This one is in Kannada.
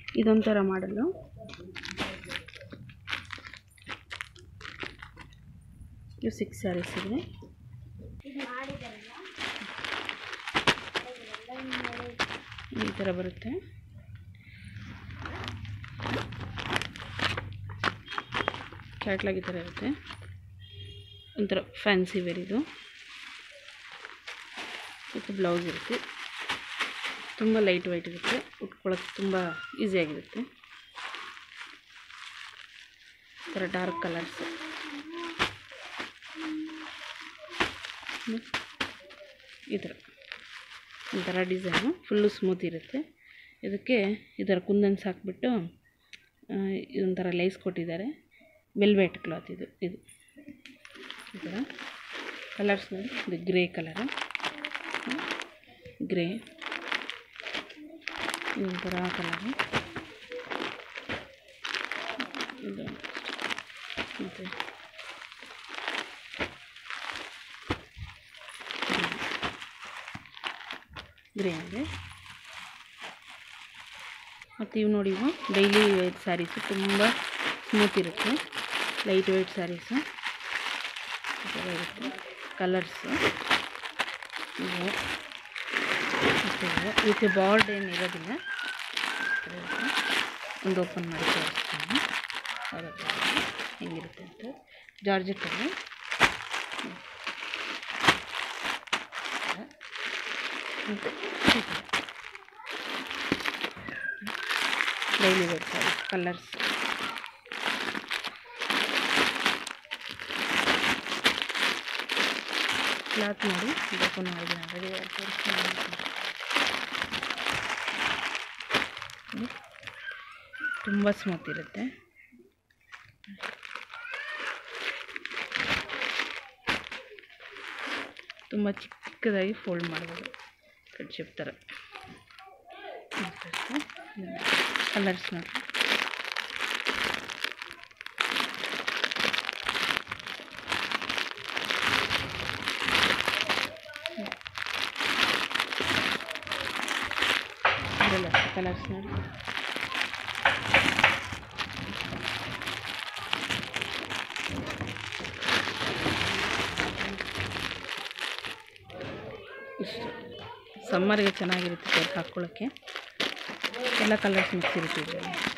ಇದೊಂಥರ ಮಾಡಲು ಇವು ಸಿಕ್ಸ್ ಸ್ಯಾರೀಸ್ ಇದೆ ಈ ಥರ ಬರುತ್ತೆ ಕ್ಯಾಟ್ಲಾಗ್ ಈ ಥರ ಇರುತ್ತೆ ಒಂಥರ ಫ್ಯಾನ್ಸಿ ವೇರ್ ಇದು ಮತ್ತು ಬ್ಲೌಸ್ ಇರುತ್ತೆ ತುಂಬ ಲೈಟ್ ವೈಟ್ ಇರುತ್ತೆ ಉಟ್ಕೊಳ್ಳೋಕ್ಕೆ ತುಂಬ ಈಸಿಯಾಗಿರುತ್ತೆ ಈ ಥರ ಡಾರ್ಕ್ ಕಲರ್ಸ್ ಈ ಥರ ಒಂಥರ ಡಿಸೈನು ಫುಲ್ಲು ಸ್ಮೂತ್ ಇರುತ್ತೆ ಇದಕ್ಕೆ ಈ ಥರ ಕುಂದನ್ಸ್ ಹಾಕ್ಬಿಟ್ಟು ಆ, ಇದೊಂಥರ ಲೈಸ್ ಕೊಟ್ಟಿದ್ದಾರೆ ವೆಲ್ವೆಟ್ ಕ್ಲಾತ್ ಇದು ಇದು ಈ ಥರ ಕಲರ್ಸ್ ನೋಡಿ ಇದು ಗ್ರೇ ಕಲರು ಗ್ರೇ ಇದೊಂಥರ ಕಲರು ಇದು ಮತ್ತು ಗ್ರೇ ಇದೆ ಮತ್ತು ಇವು ನೋಡಿ ಇವು ಡೈಲಿ ವೇರ್ ಸ್ಯಾರೀಸು ತುಂಬ ಸ್ಮೂತ್ ಇರುತ್ತೆ ಲೈಟ್ ವೇಟ್ ಸ್ಯಾರೀಸು ಈ ಥರ ಇರುತ್ತೆ ಕಲರ್ಸು ಇವು ಮತ್ತು ಇವು ಇದಕ್ಕೆ ಬಾರ್ಡ್ ಏನು ಇರೋದಿಲ್ಲ ಈ ಥರ ಇರುತ್ತೆ. ಒಂದು ಓಪನ್ ಮಾಡಿ ತೋರಿಸ್ತೀನಿ ಯಾವ್ದು ಹೆಂಗಿರುತ್ತೆ ಅಂತ ಜಾರ್ಜೆಟ್ಟಲ್ಲಿ ಮತ್ತು ಈ ಥರ daily wear sari colours cloth ನೋಡಿ ಓಪನ್ ಮಾಡಿದ್ದೀನಿ ಆಲ್ರೆಡಿ ತುಂಬ ಸ್ಮೂತ್ ಇರುತ್ತೆ ತುಂಬ ಚಿಕ್ಕ ಚಿಕ್ಕದಾಗಿ ಫೋಲ್ಡ್ ಮಾಡ್ಬೋದು ಕಡ್ಶಿಪ್ ಥರ ಕಲರ್ಸ್ ನೋಡಿ ಇದೆಲ್ಲ ಕಲರ್ಸ್ ನೋಡಿ ಇಷ್ಟು ಸಮ್ಮರ್ಗೆ ಚೆನ್ನಾಗಿರುತ್ತೆ ಸರ್ ಹಾಕ್ಕೊಳ್ಳೋಕ್ಕೆ ಎಲ್ಲ ಕಲರ್ಸ್ ಮಿಕ್ಸ್ ಇರುತ್ತೆ ಇದರಲ್ಲಿ